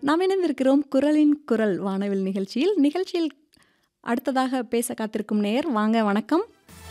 நாம் இணைந்திருக்கிறோம் குரலின் குரல் வானவில் நிகழ்ச்சியில் நிகழ்ச்சியில் அடுத்ததாக பேச காத்திருக்கும் நேயர் வாங்க வணக்கம்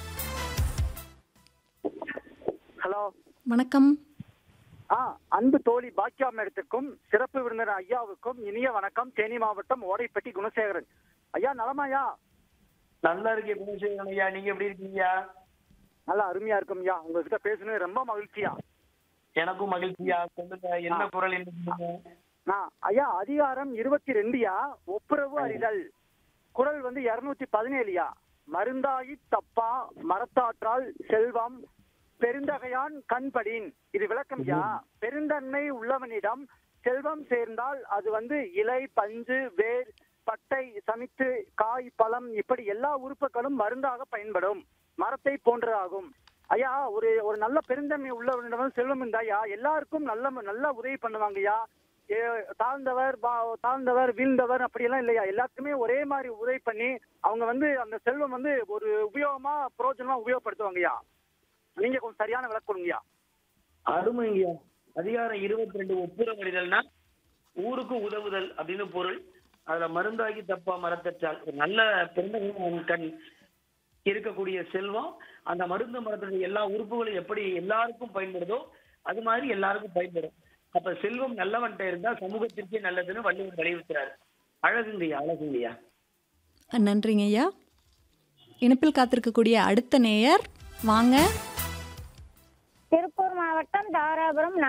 ஹலோ வணக்கம் ஆ அன்பு தோழி பாக்கியா மேடத்திற்கும் சிறப்பு விருந்தினர் ஐயாவுக்கும் இனிய வணக்கம் தேனி மாவட்டம் ஓடைப்பட்டி குணசேகரன் ஐயா நலமாயா நல்லா இருக்கே குணசேகரன் ஐயா நீங்க எப்படி இருக்கீங்க நல்லா அருமையா இருக்கும் ஐயா உங்ககிட்ட பேசுனது ரொம்ப மகிழ்ச்சியா எனக்கும் மகிழ்ச்சியா சொல்லுங்க என்ன குரல் என்ன நான் ஐயா அதிகாரம் இருபத்தி ரெண்டுயா ஒப்புரவு அறிதல் குரல் வந்து இருநூத்தி பதினேழுயா மருந்தாயி தப்பா மரத்தாற்றால் செல்வம் பெருந்தகையான் கண்படின் இது விளக்கம் யா பெருந்தன்மை உள்ளவனிடம் செல்வம் சேர்ந்தால் அது வந்து இலை பஞ்சு வேர் பட்டை சமித்து காய் பழம் இப்படி எல்லா உறுப்புகளும் மருந்தாக பயன்படும் மரத்தை போன்றதாகும் ஐயா ஒரு ஒரு நல்ல பெருந்தன்மை உள்ளவனிடம் வந்து செல்வம் இருந்தாயா எல்லாருக்கும் நல்ல நல்ல உதவி பண்ணுவாங்கய்யா ஏ, தாழ்ந்தவர் பா- தாழ்ந்தவர் வீழ்ந்தவர் அப்படியெல்லாம் இல்லையா எல்லாத்துக்குமே ஒரே மாதிரி உதவி பண்ணி அவங்க வந்து அந்த செல்வம் வந்து ஒரு உபயோகமா பிரயோஜனமா உபயோகப்படுத்துவாங்கய்யா நீங்க கொஞ்சம் சரியான விளக்கம் கொடுங்கய்யா அருமைங்கய்யா அதிகாரம் இருபத்தி ரெண்டு ஒப்புரவழிதல்னா ஊருக்கு உதவுதல் அப்படின்னு பொருள் அதுல மருந்தாகி தப்பா மரத்தற்றால் ஒரு நல்ல பிறந்த கண் இருக்கக்கூடிய செல்வம் அந்த மருந்து மரத்துடைய எல்லா உறுப்புகளும் எப்படி எல்லாருக்கும் பயன்படுதோ அது மாதிரி எல்லாருக்கும் பயன்படும் அப்ப செல்வம் நல்லவன்கிட்ட இருந்தா சமூகத்திற்கே நல்லதுன்னு வள்ளுவர் வலியுறுத்துறாரு அழகுங்கய்யா அழகுங்கய்யா நன்றிங்க ஐயா இணைப்பில் காத்திருக்கக்கூடிய அடுத்த நேயர் வாங்க திருப்பூர் மாவட்டம் தாராபுரம்